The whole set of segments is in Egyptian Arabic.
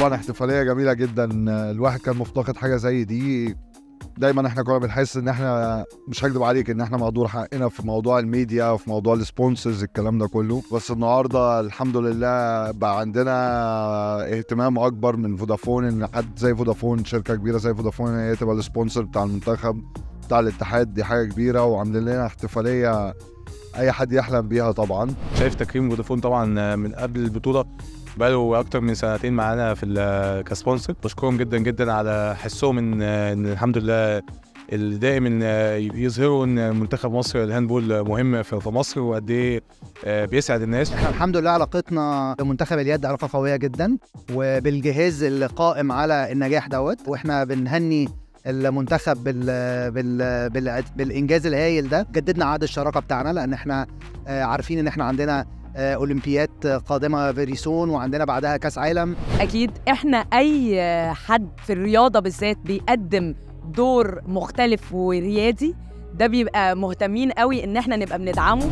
طبعا احتفاليه جميله جدا الواحد كان مفتقد حاجه زي دي دايما احنا كنا بنحس ان احنا مش هكدب عليك ان احنا مهدور حقنا في موضوع الميديا وفي موضوع السبونسرز الكلام ده كله بس النهارده الحمد لله بقى عندنا اهتمام اكبر من فودافون ان حد زي فودافون شركه كبيره زي فودافون هي تبقى السبونسر بتاع المنتخب بتاع الاتحاد دي حاجه كبيره وعاملين لنا احتفاليه اي حد يحلم بيها طبعا شايف تكريم فودافون طبعا من قبل البطوله بقاله اكتر من سنتين معانا في ال- كسبونسر بشكرهم جدا جدا على حسهم ان ان الحمد لله الدائم ان يظهروا ان منتخب مصر الهاندبول مهم في في مصر وقد ايه بيسعد الناس احنا الحمد لله علاقتنا بمنتخب اليد علاقه قويه جدا وبالجهاز اللي قائم على النجاح دوت واحنا بنهني المنتخب بال بال بال بالانجاز الهائل ده جددنا عقد الشراكه بتاعنا لان احنا آه، عارفين ان احنا عندنا آه، اولمبيات قادمه فيري سون وعندنا بعدها كاس عالم اكيد احنا اي حد في الرياضه بالذات بيقدم دور مختلف وريادي ده بيبقى مهتمين قوي ان احنا نبقى بندعمه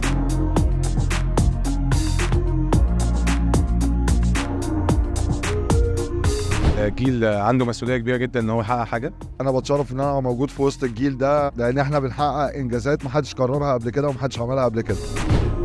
جيل عنده مسؤوليه كبيره جدا ان هو يحقق حاجه انا بتشرف ان انا موجود في وسط الجيل ده لان احنا بنحقق انجازات محدش كررها قبل كده ومحدش عملها قبل كده